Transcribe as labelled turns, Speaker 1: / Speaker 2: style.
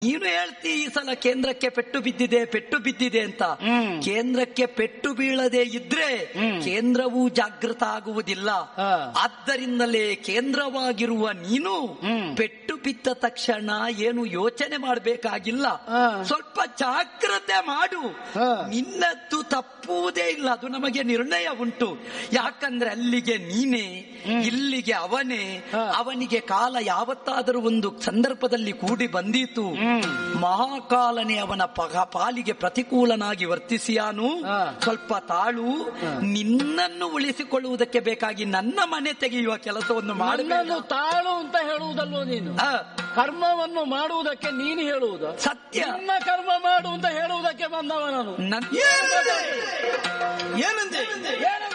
Speaker 1: ನೀನು ಹೇಳ್ತಿ ಈ ಸಲ ಕೇಂದ್ರಕ್ಕೆ ಪೆಟ್ಟು ಬಿದ್ದಿದೆ ಪೆಟ್ಟು ಬಿದ್ದಿದೆ ಅಂತ
Speaker 2: ಹ್ಮ್.
Speaker 1: ಕೇಂದ್ರಕ್ಕೆ ಪೆಟ್ಟು ಬೀಳದೆ ಇದ್ರೆ
Speaker 2: ಹ್ಮ್.
Speaker 1: ಕೇಂದ್ರವೂ ಜಾಗೃತ ಆಗುವುದಿಲ್ಲ
Speaker 2: ಹಾ.
Speaker 1: ಆದ್ದರಿಂದಲೇ ಕೇಂದ್ರವಾಗಿರುವ ನೀನು
Speaker 2: ಹ್ಮ್.
Speaker 1: ಪೆಟ್ಟು ಬಿದ್ದ ತಕ್ಷಣ ಏನು ಯೋಚನೆ ಮಾಡಬೇಕಾಗಿಲ್ಲ
Speaker 2: ಹಾ.
Speaker 1: ಸ್ವಲ್ಪ ಜಾಗ್ರತೆ ಮಾಡು
Speaker 2: ಹಾ.
Speaker 1: ನಿನ್ನದ್ದು ತಪ್ಪುವುದೇ ಇಲ್ಲ ಅದು ನಮಗೆ ನಿರ್ಣಯ ಉಂಟು ಯಾಕಂದ್ರೆ ಅಲ್ಲಿಗೆ ನೀನೇ ಇಲ್ಲಿಗೆ ಅವನೇ
Speaker 2: ಹಾ.
Speaker 1: ಅವನಿಗೆ ಕಾಲ ಯಾವತ್ತಾದರೂ ಒಂದು ಸಂದರ್ಭದಲ್ಲಿ ಕೂಡಿ ಬಂದೀತು
Speaker 2: ಹ್ಮ್.
Speaker 1: ಮಹಾಕಾಲನೆ ಅವನ ಪಗ- ಪಾಲಿಗೆ ಪ್ರತಿಕೂಲನಾಗಿ ವರ್ತಿಸಿಯಾನು
Speaker 2: ಹಾ.
Speaker 1: ಸ್ವಲ್ಪ ತಾಳು ನಿನ್ನನ್ನು ಉಳಿಸಿಕೊಳ್ಳುವುದಕ್ಕೆ ಬೇಕಾಗಿ ನನ್ನ ಮನೆ ತೆಗೆಯುವ ಕೆಲಸವನ್ನು ಮಾಡಬೇಡ
Speaker 2: ನನ್ನನ್ನು ತಾಳು ಅಂತ ಹೇಳುವುದಲ್ವೋ ನೀನು
Speaker 1: ಆ,
Speaker 2: ಕರ್ಮವನ್ನು ಮಾಡುವುದಕ್ಕೆ ನೀನು ಹೇಳುವುದು
Speaker 1: ಸತ್ಯ
Speaker 2: ನಿನ್ನ ಕರ್ಮ ಮಾಡು ಅಂತ ಹೇಳುವುದಕ್ಕೆ ಬಂದವ ನಾನು
Speaker 1: ನನ್ನ
Speaker 3: ಏನಂತೆ
Speaker 2: ಏನು